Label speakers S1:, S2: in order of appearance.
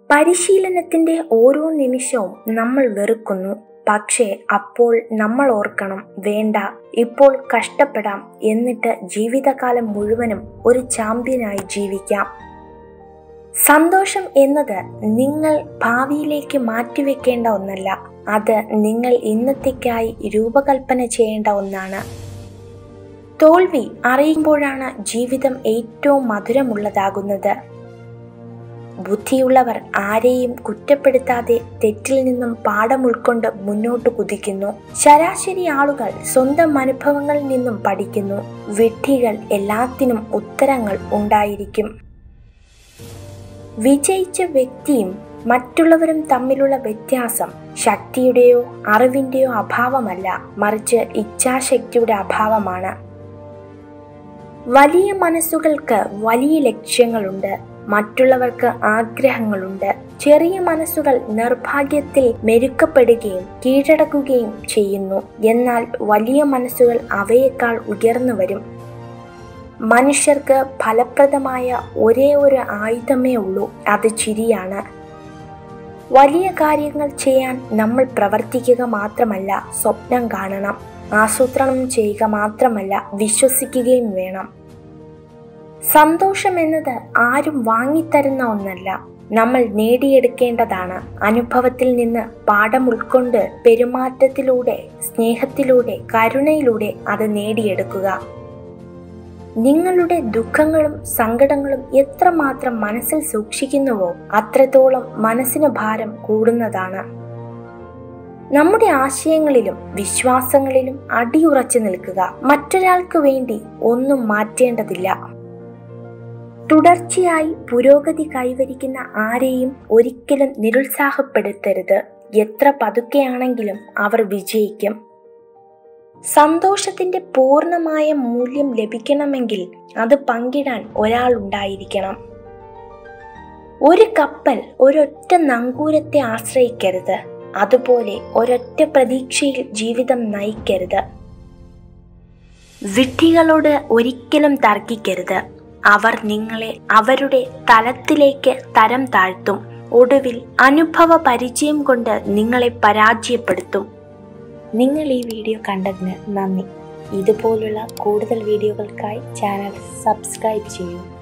S1: പരിശീലനത്തിന്റെ ഓരോ നിമിഷവും നമ്മൾ വെറുക്കുന്നു പക്ഷേ അപ്പോൾ നമ്മൾ ഓർക്കണം വേണ്ട ഇപ്പോൾ കഷ്ടപ്പെടാം എന്നിട്ട് ജീവിതകാലം മുഴുവനും ഒരു ചാമ്പ്യനായി ജീവിക്കാം സന്തോഷം എന്നത് നിങ്ങൾ ഭാവിയിലേക്ക് മാറ്റിവെക്കേണ്ട ഒന്നല്ല അത് നിങ്ങൾ ഇന്നത്തേക്കായി രൂപകൽപ്പന ചെയ്യേണ്ട ഒന്നാണ് തോൽവി അറിയുമ്പോഴാണ് ജീവിതം ഏറ്റവും മധുരമുള്ളതാകുന്നത് ബുദ്ധിയുള്ളവർ ആരെയും കുറ്റപ്പെടുത്താതെ തെറ്റിൽ നിന്നും പാഠം ഉൾക്കൊണ്ട് മുന്നോട്ട് കുതിക്കുന്നു ശരാശരി ആളുകൾ സ്വന്തം അനുഭവങ്ങളിൽ നിന്നും പഠിക്കുന്നു വിഡ്ഢികൾ എല്ലാത്തിനും ഉത്തരങ്ങൾ ഉണ്ടായിരിക്കും വിജയിച്ച വ്യക്തിയും മറ്റുള്ളവരും തമ്മിലുള്ള വ്യത്യാസം ശക്തിയുടെയോ അറിവിന്റെയോ അഭാവമല്ല മറിച്ച് ഇച്ഛാശക്തിയുടെ അഭാവമാണ് വലിയ മനസ്സുകൾക്ക് വലിയ ലക്ഷ്യങ്ങളുണ്ട് മറ്റുള്ളവർക്ക് ആഗ്രഹങ്ങളുണ്ട് ചെറിയ മനസ്സുകൾ നിർഭാഗ്യത്തിൽ മെരുക്കപ്പെടുകയും കീഴടക്കുകയും ചെയ്യുന്നു എന്നാൽ വലിയ മനസ്സുകൾ അവയേക്കാൾ ഉയർന്നു വരും മനുഷ്യർക്ക് ഫലപ്രദമായ ഒരേ ഒരു ആയുധമേ ഉള്ളൂ അത് ചിരിയാണ് വലിയ കാര്യങ്ങൾ ചെയ്യാൻ നമ്മൾ പ്രവർത്തിക്കുക മാത്രമല്ല സ്വപ്നം കാണണം ആസൂത്രണം ചെയ്യുക മാത്രമല്ല വിശ്വസിക്കുകയും വേണം സന്തോഷം എന്നത് ആരും വാങ്ങിത്തരുന്ന ഒന്നല്ല നമ്മൾ നേടിയെടുക്കേണ്ടതാണ് അനുഭവത്തിൽ നിന്ന് പാഠം ഉൾക്കൊണ്ട് പെരുമാറ്റത്തിലൂടെ സ്നേഹത്തിലൂടെ കരുണയിലൂടെ അത് നേടിയെടുക്കുക നിങ്ങളുടെ ദുഃഖങ്ങളും സങ്കടങ്ങളും എത്രമാത്രം മനസ്സിൽ സൂക്ഷിക്കുന്നുവോ അത്രത്തോളം മനസ്സിന് ഭാരം കൂടുന്നതാണ് നമ്മുടെ ആശയങ്ങളിലും വിശ്വാസങ്ങളിലും അടിയുറച്ചു നിൽക്കുക മറ്റൊരാൾക്ക് വേണ്ടി ഒന്നും മാറ്റേണ്ടതില്ല തുടർച്ചയായി പുരോഗതി കൈവരിക്കുന്ന ആരെയും ഒരിക്കലും നിരുത്സാഹപ്പെടുത്തരുത് എത്ര പതുക്കെയാണെങ്കിലും അവർ വിജയിക്കും സന്തോഷത്തിന്റെ പൂർണ്ണമായ മൂല്യം ലഭിക്കണമെങ്കിൽ അത് പങ്കിടാൻ ഒരാൾ ഉണ്ടായിരിക്കണം ഒരു കപ്പൽ ഒരൊറ്റ നങ്കൂരത്തെ ആശ്രയിക്കരുത് അതുപോലെ ഒരൊറ്റ പ്രതീക്ഷയിൽ ജീവിതം നയിക്കരുത് വിഡ്ഢികളോട് ഒരിക്കലും തർക്കിക്കരുത് അവർ നിങ്ങളെ അവരുടെ തലത്തിലേക്ക് തരം താഴ്ത്തും ഒടുവിൽ അനുഭവ പരിചയം കൊണ്ട് നിങ്ങളെ പരാജയപ്പെടുത്തും നിങ്ങൾ ഈ വീഡിയോ കണ്ടതിന് നന്ദി ഇതുപോലുള്ള കൂടുതൽ വീഡിയോകൾക്കായി ചാനൽ സബ്സ്ക്രൈബ് ചെയ്യൂ